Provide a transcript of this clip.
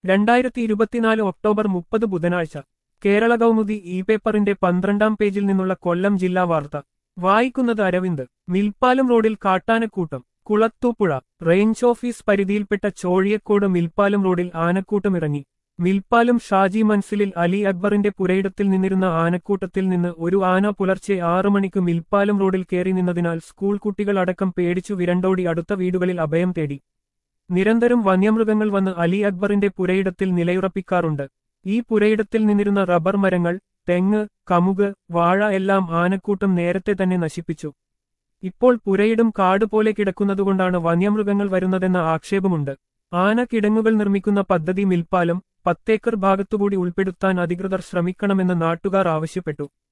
രണ്ടായിരത്തി ഇരുപത്തിനാല് ഒക്ടോബർ മുപ്പത് ബുധനാഴ്ച കേരള കൗമുദി ഇ പേപ്പറിന്റെ പന്ത്രണ്ടാം പേജിൽ നിന്നുള്ള കൊല്ലം ജില്ലാ വാർത്ത വായിക്കുന്നത് അരവിന്ദ് മിൽപ്പാലം റോഡിൽ കാട്ടാനക്കൂട്ടം കുളത്തൂപ്പുഴ റേഞ്ച് ഓഫീസ് പരിധിയിൽപ്പെട്ട ചോഴിയക്കോട് മിൽപ്പാലം റോഡിൽ ആനക്കൂട്ടം ഇറങ്ങി മിൽപ്പാലം ഷാജി മൻസിലിൽ അലി അക്ബറിന്റെ പുരയിടത്തിൽ നിന്നിരുന്ന ആനക്കൂട്ടത്തിൽ നിന്ന് ഒരു ആന പുലർച്ചെ ആറു മണിക്ക് മിൽപ്പാലം റോഡിൽ കയറി നിന്നതിനാൽ സ്കൂൾ കുട്ടികളടക്കം പേടിച്ചു വിരണ്ടോടി അടുത്ത വീടുകളിൽ അഭയം തേടി നിരന്തരം വന്യമൃഗങ്ങൾ വന്ന് അലി അക്ബറിന്റെ പുരയിടത്തിൽ നിലയുറപ്പിക്കാറുണ്ട് ഈ പുരയിടത്തിൽ നിന്നിരുന്ന റബ്ബർ മരങ്ങൾ തെങ്ങ് കമുക് വാഴ എല്ലാം ആനക്കൂട്ടം നേരത്തെ തന്നെ നശിപ്പിച്ചു ഇപ്പോൾ പുരയിടം കാട് പോലെ കിടക്കുന്നതുകൊണ്ടാണ് വന്യമൃഗങ്ങൾ വരുന്നതെന്ന ആക്ഷേപമുണ്ട് ആന കിടങ്ങുകൾ നിർമ്മിക്കുന്ന പദ്ധതി മിൽപ്പാലം പത്തേക്കർ ഭാഗത്തുകൂടി ഉൾപ്പെടുത്താൻ അധികൃതർ ശ്രമിക്കണമെന്ന് നാട്ടുകാർ ആവശ്യപ്പെട്ടു